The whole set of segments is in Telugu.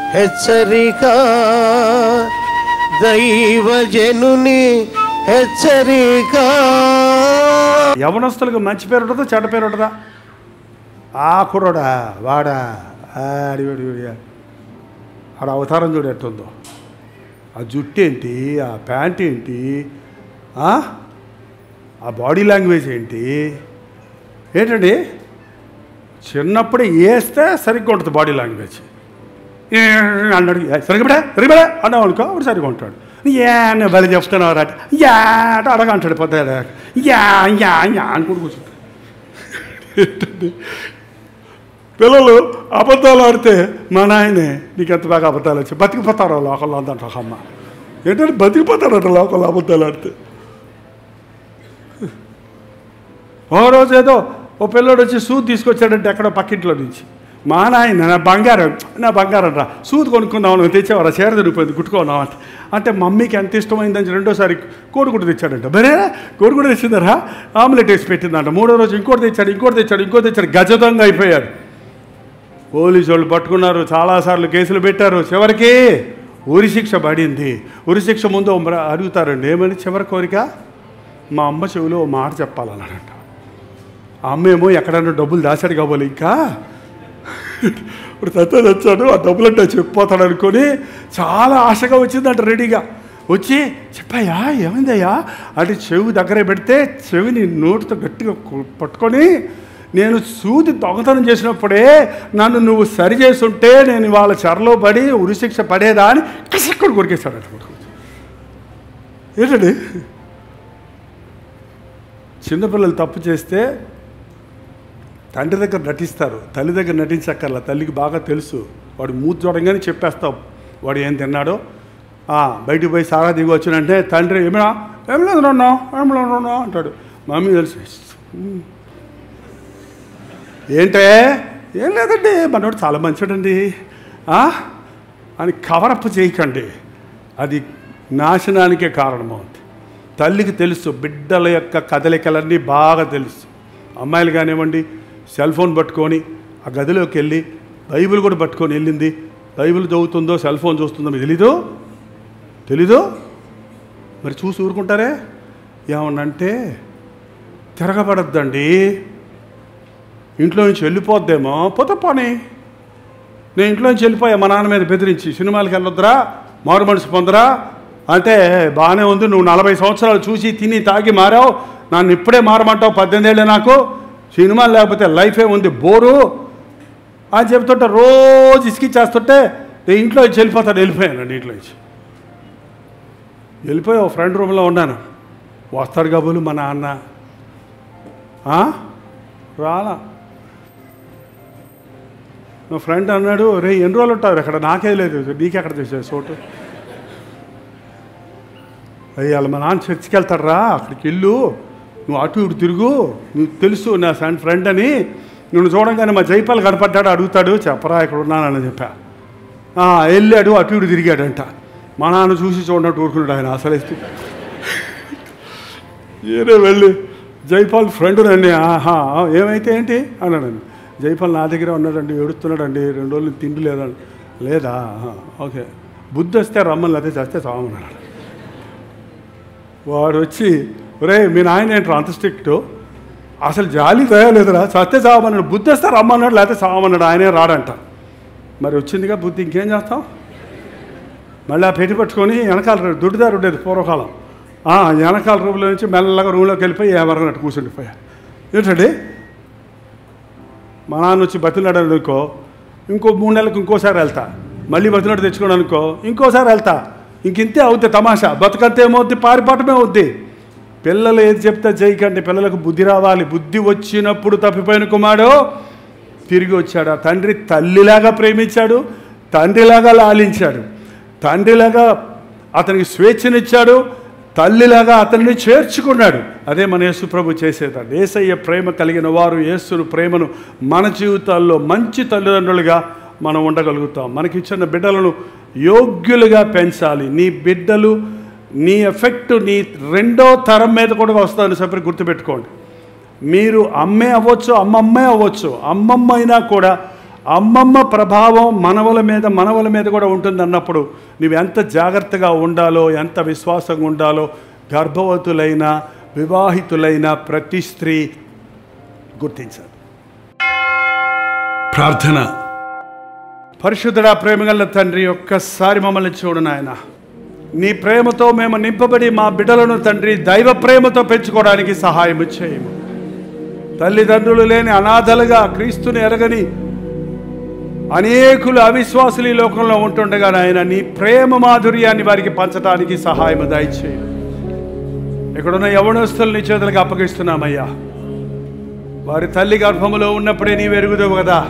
హెచ్చరిక దైవజనుని హెచ్చరిక యవనస్తులకు మంచి పేరు ఉంటుందా చెడ్డ పేరు ఉంటుందా ఆ కుర్రోడా వాడా ఆడి వాడి వాడి. ఆడ అవతారం చూడు ఎట్టుందో ఆ జుట్టు ఏంటి ఆ ప్యాంట్ ఏంటి ఆ? ఆ బాడీ లాంగ్వేజ్ ఏంటి ఏంటండి చిన్నప్పుడే వేస్తే సరిగ్గా ఉంటుంది బాడీ లాంగ్వేజ్ ఏ అన్నాడు "ఏ, సరిగ్గా సరిగ్గా అన్నావు అనుకో అప్పుడు సరిగ్గా ఉంటాడు యా నేను బలి చెప్తున్నావు రా యా అంటే అడగ అంటాడు పొద్దు యా యా యా అనుకుంటూ కూర్చుంటాడు ఏంటండి పిల్లలు అబద్ధాలు ఆడితే మా నాయనే నీకు ఎంత బాగా అబద్ధాలు వచ్చి బతికిపోతారు లోకల్లో అందంట ఒక అమ్మ ఏంటంటే బతికిపోతారట లోకల్లో అబద్ధాలు ఆడితే ఓ రోజు ఏదో ఓ పిల్లోడు వచ్చి సూద్ తీసుకొచ్చాడంటే ఎక్కడో పక్కింట్లో నుంచి మా నాయన నా బంగారం నా బంగారం రా సూద్ కొనుక్కున్నావు తెచ్చేవారా చీర దొరికిపోయింది కుట్టుకున్నావు అంటే అంటే మమ్మీకి ఎంత ఇష్టమైందని రెండోసారి కోడిగుడ్డు తెచ్చాడంట బరేరా కోడిగుడ్డు తెచ్చిందరా ఆమ్లెట్ వేసి పెట్టిందంట మూడో రోజు ఇంకోటి తెచ్చాడు ఇంకోటి తెచ్చాడు ఇంకోటి తెచ్చాడు గజదంగా అయిపోయాడు పోలీసు వాళ్ళు పట్టుకున్నారు చాలాసార్లు కేసులు పెట్టారు చివరికి ఉరి శిక్ష పడింది ఉరి శిక్ష ముందు ఓ మ్ర- అడుగుతారండి ఏమని చివరి కోరిక మా అమ్మ చెవిలో ఓ మాట చెప్పాలన్నాడంట ఆ అమ్మ ఏమో ఎక్కడన్నా డబ్బులు దాచాడు కాబోలు ఇంకా ఇప్పుడు తత్త తెచ్చాడు ఆ డబ్బులు అంటే చెప్పిపోతాడు అనుకొని చాలా ఆశగా వచ్చిందంట రెడీగా వచ్చి చెప్పాయా ఏమైందయ్యా అంటే చెవి దగ్గర పెడితే చెవిని నోటితో గట్టిగా కు- పట్టుకొని నేను సూది దొంగతనం చేసినప్పుడే నన్ను నువ్వు సరి చేసుంటే నేను వాళ్ళ చెరలో పడి ఉరిశిక్ష పడేదా అని కసక్కడు కొరికేశాడట కొడుకు ఏంటండి చిన్నపిల్లలు తప్పు చేస్తే తండ్రి దగ్గర నటిస్తారు తల్లి దగ్గర నటించక్కర్లా తల్లికి బాగా తెలుసు వాడు మూతి చూడంగానే చెప్పేస్తాం వాడు ఏం తిన్నాడో ఆ, బయటికి పోయి సారా దిగి వచ్చినంటే తండ్రి ఏమినా ఏం లేదు నాన్న ఏం లేదు నాన్న అంటాడు మమ్మీ తెలుసు "ఉమ్." ఏంటే ఏం లేదండి మనోడు చాలా మంచోడండి ఆ? అని కవరప్ చేయకండి అది నాశనానికే కారణమవుతుంది తల్లికి తెలుసు బిడ్డల యొక్క కదలికలన్నీ బాగా తెలుసు అమ్మాయిలు కానివ్వండి సెల్ ఫోన్ పట్టుకొని ఆ గదిలోకి వెళ్ళి బైబిల్ కూడా పట్టుకొని వెళ్ళింది బైబిల్ చదువుతుందో సెల్ ఫోన్ చూస్తుందో మీకు తెలీదు తెలీదు మరి చూసి ఊరుకుంటారే ఏమన్నంటే తిరగబడద్దండి ఇంట్లో నుంచి వెళ్ళిపోద్దేమో పోతే పోనీ నేను ఇంట్లో నుంచి వెళ్ళిపోయా మా నాన్న మీద బెదిరించి సినిమాలకు వెళ్ళొద్దురా మారు మనసు పొందరా అంటే బాగానే ఉంది నువ్వు నలభై సంవత్సరాలు చూసి తిని తాగి మారావు నన్ను ఇప్పుడే మారమంటావు పద్దెనిమిది ఏళ్ళే నాకు సినిమాలు లేకపోతే లైఫే ఉంది బోరు అని చెప్తుంటే రోజు ఇసుకిచ్చేస్తుంటే నేను ఇంట్లో నుంచి వెళ్ళిపోతాను వెళ్ళిపోయానండి ఇంట్లో నుంచి వెళ్ళిపోయి ఒక ఫ్రెండ్ రూమ్లో ఉన్నాను వస్తాడు కాబోలు మా నాన్న ఆ? రాలా నా ఫ్రెండ్ అన్నాడు రే ఎన్ని రోజులు ఉంటారు అక్కడ నాకే లేదు నీకెక్కడ తెచ్చా చోటు అయ్యి మా నాన్న చర్చికి వెళ్తాడరా అక్కడికి వెళ్ళు నువ్వు అటు ఇటు తిరుగు నువ్వు తెలుసు నా ఫ్రెండ్ ఫ్రెండ్ అని నువ్వు చూడంగానే మా జైపాల్ కనపడ్డాడు అడుగుతాడు చెప్పరా ఇక్కడ ఉన్నానని చెప్పా "ఆ, వెళ్ళాడు అటు ఇటు తిరిగాడంట మా నాన్న చూసి చూడనట్టు ఊరుకున్నాడు ఆయన అసలు ఏరే వెళ్ళి జైపాల్ ఫ్రెండ్ రండి ఆహా ఏమైతే ఏంటి అన్నాడండి జైపాల్ నా దగ్గర ఉన్నాడండి ఏడుస్తున్నాడండి రెండు రోజులు తిండి లేదండి లేదా ఆహా, ఓకే బుద్ధి వస్తే రమ్మని లేకపోతే చేస్తే చావమన్నాడు వాడు వచ్చి ఒరే మీ నాయన ఏంట్రా అంత స్ట్రిక్ట్ అసలు జాలి దయలేదురా చస్తే చావమన్నాడు బుద్ధి వస్తే రమ్మన్నాడు లేకపోతే చావమన్నాడు ఆయనే రాడంట మరి వచ్చిందిగా బుద్ధి ఇంకేం చేస్తాం మళ్ళీ ఆ పెట్టి పట్టుకొని వెనకాల రు- దుడ్డుదారు ఉండేది పూర్వకాలం ఆ, వెనకాల రూమ్లో నుంచి మెల్లగా రూమ్లోకి వెళ్ళిపోయి ఎవరన్నట్టు కూర్చుండిపోయా ఏంటండి మా నాన్న వచ్చి బతిలాడాడు అనుకో ఇంకో మూడు నెలలకు ఇంకోసారి వెళ్తా మళ్ళీ బతిలాడు తెచ్చుకోండి అనుకో ఇంకోసారి వెళ్తా ఇంకింతే అవుద్ది తమాషా బతుకంతే ఏమవుద్ది పారిపోవటమే అవుద్ది పిల్లలు ఏది చెప్తే చేయకండి పిల్లలకు బుద్ధి రావాలి బుద్ధి వచ్చినప్పుడు తప్పిపోయిన కుమారుడు తిరిగి వచ్చాడు ఆ తండ్రి తల్లిలాగా ప్రేమించాడు తండ్రిలాగా లాలించాడు తండ్రిలాగా అతనికి స్వేచ్ఛనిచ్చాడు తల్లిలాగా అతన్ని చేర్చుకున్నాడు అదే మన యేసు ప్రభు చేసేదండి ఏసయ్య ప్రేమ కలిగిన వారు యేసును ప్రేమను మన జీవితాల్లో మంచి తల్లిదండ్రులుగా మనం ఉండగలుగుతాం మనకిచ్చిన బిడ్డలను యోగ్యులుగా పెంచాలి నీ బిడ్డలు నీ ఎఫెక్ట్ నీ రెండో తరం మీద కూడా వస్తుందని చెప్పి గుర్తుపెట్టుకోండి మీరు అమ్మే అవ్వచ్చు అమ్మమ్మే అవ్వచ్చు అమ్మమ్మ అయినా కూడా అమ్మమ్మ ప్రభావం మనవల మీద మనవల మీద కూడా ఉంటుంది అన్నప్పుడు నువ్వు ఎంత జాగ్రత్తగా ఉండాలో ఎంత విశ్వాసంగా ఉండాలో గర్భవతులైన వివాహితులైన ప్రతి స్త్రీ గుర్తించాలి ప్రార్థన పరిశుద్ధుడా ప్రేమగల తండ్రి ఒక్కసారి మమ్మల్ని చూడు నాయన నీ ప్రేమతో మేము నింపబడి మా బిడ్డలను తండ్రి దైవ ప్రేమతో పెంచుకోవడానికి సహాయం చేయము తల్లిదండ్రులు లేని అనాథలుగా క్రీస్తుని ఎరగని అనేకులు అవిశ్వాసులు ఈ లోకంలో ఉంటుండగా నాయన నీ ప్రేమ మాధుర్యాన్ని వారికి పంచడానికి సహాయం దయచేయి ఇక్కడున్న యవనస్తులు నీ చేతులకు అప్పగిస్తున్నామయ్యా వారి తల్లి గర్భములో ఉన్నప్పుడే నీ వెరుగుదవు కదా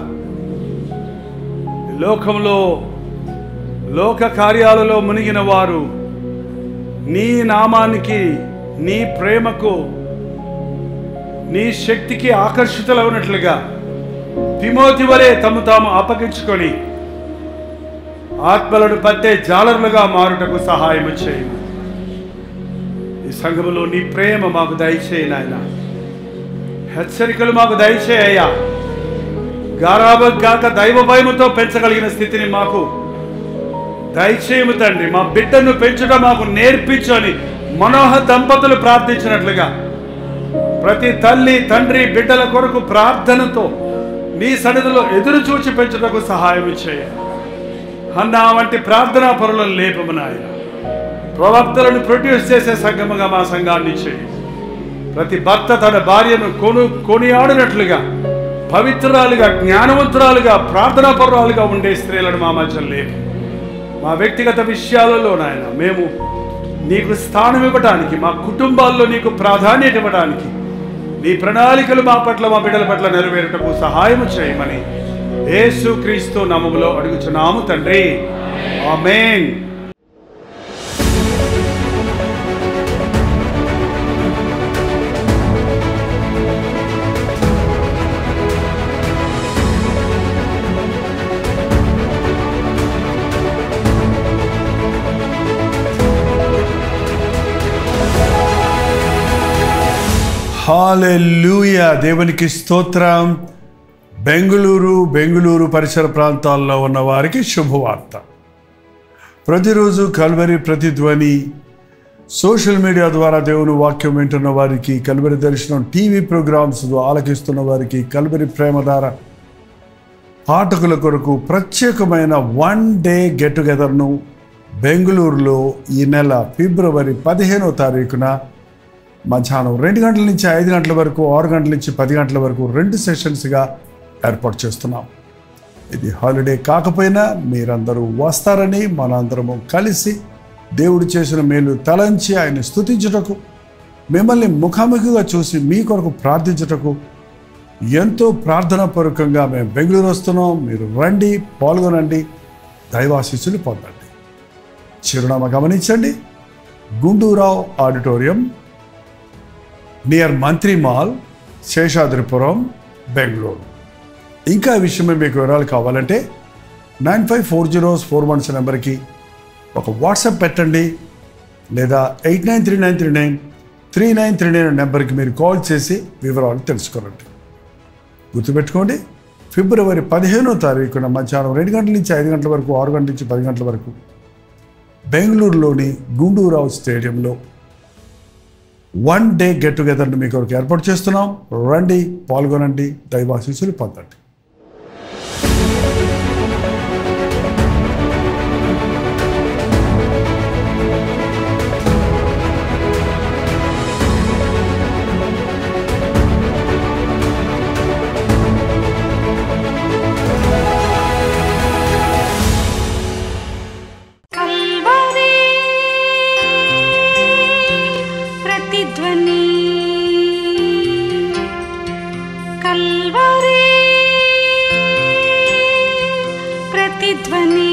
ఈ లోకంలో లోక కార్యాలలో మునిగిన వారు నీ నామానికి నీ ప్రేమకు నీ శక్తికి ఆకర్షితులవునట్లుగా తిమోతి వలె తమ తాము అప్పగించుకొని ఆత్మలను పట్టే జాలరులుగా మారుటకు సహాయం చేయము ఈ సంఘములో నీ ప్రేమ మాకు దయచేయి నాయన హెచ్చరికలు మాకు దయచేయ్యా గారాబం కాక దైవ భయముతో పెంచగలిగిన స్థితిని మాకు దయచేయము తండ్రి మా బిడ్డను పెంచడం మాకు నేర్పించు అని మనోహ దంపతులు ప్రార్థించినట్లుగా ప్రతి తల్లి తండ్రి బిడ్డల కొరకు ప్రార్థనతో నీ సన్నిధిలో ఎదురు చూచి పెంచుటకు సహాయం చేయ అన్నా వంటి ప్రార్థనా పరులను లేపము నాయన ప్రవక్తలను ప్రొడ్యూస్ చేసే సంఘముగా మా సంఘాన్ని చేయి ప్రతి భర్త తన భార్యను కొను కొనియాడినట్లుగా పవిత్రాలుగా జ్ఞానవంతురాలుగా ప్రార్థనా పరురాలుగా ఉండే స్త్రీలను మా మధ్య లేపు మా వ్యక్తిగత విషయాలలో నాయన మేము నీకు స్థానం ఇవ్వడానికి మా కుటుంబాల్లో నీకు ప్రాధాన్యత ఇవ్వడానికి నీ ప్రణాళికలు మా పట్ల మా బిడ్డల పట్ల నెరవేరుటకు సహాయం చేయమని యేసు క్రీస్తు నామములో అడుగుచున్నాము తండ్రి ఆమేన్ హాలెలూయా దేవునికి స్తోత్రం బెంగుళూరు బెంగుళూరు పరిసర ప్రాంతాల్లో ఉన్న వారికి శుభవార్త ప్రతిరోజు కల్వరి ప్రతిధ్వని సోషల్ మీడియా ద్వారా దేవుని వాక్యం వింటున్న వారికి కల్వరి దర్శనం టీవీ ప్రోగ్రామ్స్ ఆలకిస్తున్న వారికి కల్వరి ప్రేమధార పాఠకుల కొరకు ప్రత్యేకమైన వన్ డే గెట్ టుగెదర్ను బెంగళూరులో ఈ నెల ఫిబ్రవరి పదిహేనో తారీఖున మధ్యాహ్నం రెండు గంటల నుంచి ఐదు గంటల వరకు ఆరు గంటల నుంచి పది గంటల వరకు రెండు సెషన్స్గా ఏర్పాటు చేస్తున్నాం ఇది హాలిడే కాకపోయినా మీరందరూ వస్తారని మనందరము కలిసి దేవుడు చేసిన మేలు తలంచి ఆయన స్తుతించుటకు మిమ్మల్ని ముఖాముఖిగా చూసి మీ కొరకు ప్రార్థించుటకు ఎంతో ప్రార్థనాపూర్వకంగా మేము బెంగళూరు వస్తున్నాం మీరు రండి పాల్గొనండి దైవాశిస్సులు పొందండి చిరునామా గమనించండి Gundurao auditorium near Mantri mall Seshadripuram Bengaluru ఇంకా ఈ విషయమై మీకు వివరాలు కావాలంటే nine five four zeros four ones నెంబర్కి ఒక వాట్సాప్ పెట్టండి లేదా eight nine three nine three nine three nine three nine నెంబర్కి మీరు కాల్ చేసి వివరాలు తెలుసుకోరండి గుర్తుపెట్టుకోండి ఫిబ్రవరి పదిహేనో తారీఖున మధ్యాహ్నం రెండు గంటల నుంచి ఐదు గంటల వరకు ఆరు గంటల నుంచి పది గంటల వరకు బెంగళూరులోని గుండూరావు స్టేడియంలో వన్ డే గెట్ టుగెదర్ని మీకు కొరకు ఏర్పాటు చేస్తున్నాం రండి పాల్గొనండి దైవాశీస్సులు పొందండి కల్వరి ప్రతిధ్వని కల్వరి ప్రతిధ్వని